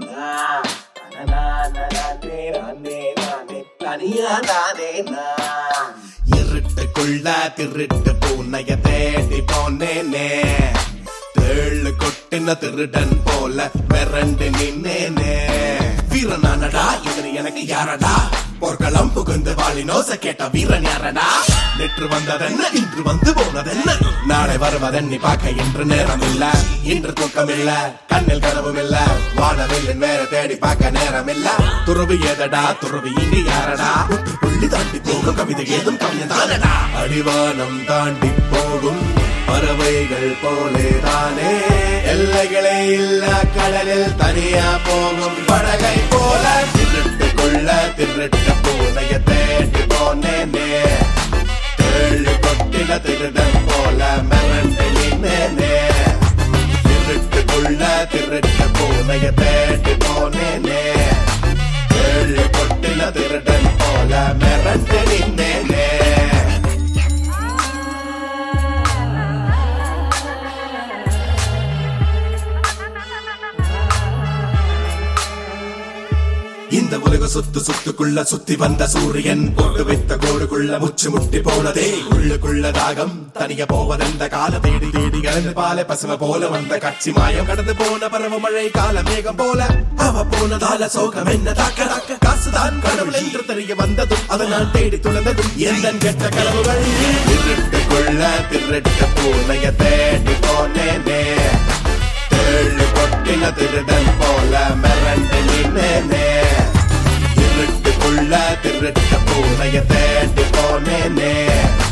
நான் நானே நானே நானே தனியா நானே நான் இருட்டுக்குள்ள திருட்டு பூனைய தேடி போனேனே தேழு கொட்டின திருடன் போல மிரண்டு நின்னேனே வீரனானடா இவர் எனக்கு யாரடா போர்க்களம் புகுந்து வாழினோச கேட்ட வீரன் யாரடா நேற்று வந்ததென்ன இன்று வந்து போனதென்ன நாளை வருவதென்னி பார்க்க இன்று நேரம் இல்ல இன்று தூக்கம் இல்ல கண்ணில் கனவும் இல்ல வானவில்லின் வேற தேடி பார்க்க நேரம் இல்ல துறவு ஏதடா துறவு இனி யாரடா புள்ளி தாண்டி போகும் கவிதை ஏதும் கவியதானடா அடிவானம் தாண்டி போகும் பறவைகள் போலேதானே எல்லைகளே இல்ல கடலில் தனியா போகும் படகை போல திருட்டுக்குள்ள திருட்ட பூனைய தேடி போனேனே தேழு கொட்டின திருடன் போல மிரண்டு நின்னேனே திருட்டுக்குள்ள திருட்ட பூனைய தேடி போனேனே ஏழு கொட்டின திருடன் போல மிரண்டு நின்னேனே இந்த உலக சுத்து சுத்துக்குள்ள சுத்தி வந்த சூரியன் போட்டு வைத்த கோடுக்குள்ள முச்சு முட்டி போனதே உள்ளுக்குள்ள தாகம் தனிய போவதெந்த கால தேடி தேடி கலந்து பால பசும போல வந்த கட்சி மாயம் கடந்து போன பருவ மழை கால மேகம் போல அவ போனதால சோகம் என்ன தாக்க தாக்க காசுதான் கடவுள் என்று தெரிய வந்ததும் அதனால் தேடி துளந்ததும் எந்த கெட்ட கனவுகள் திருட்டுக்குள்ள திருட்டு பூனைய தேடி போனேனே தேழு கொட்டின திருடன் போல மிரண்டு நின்னேனே இருட்டுக்குள்ள திருட்ட பூனைய தேடி போனேனே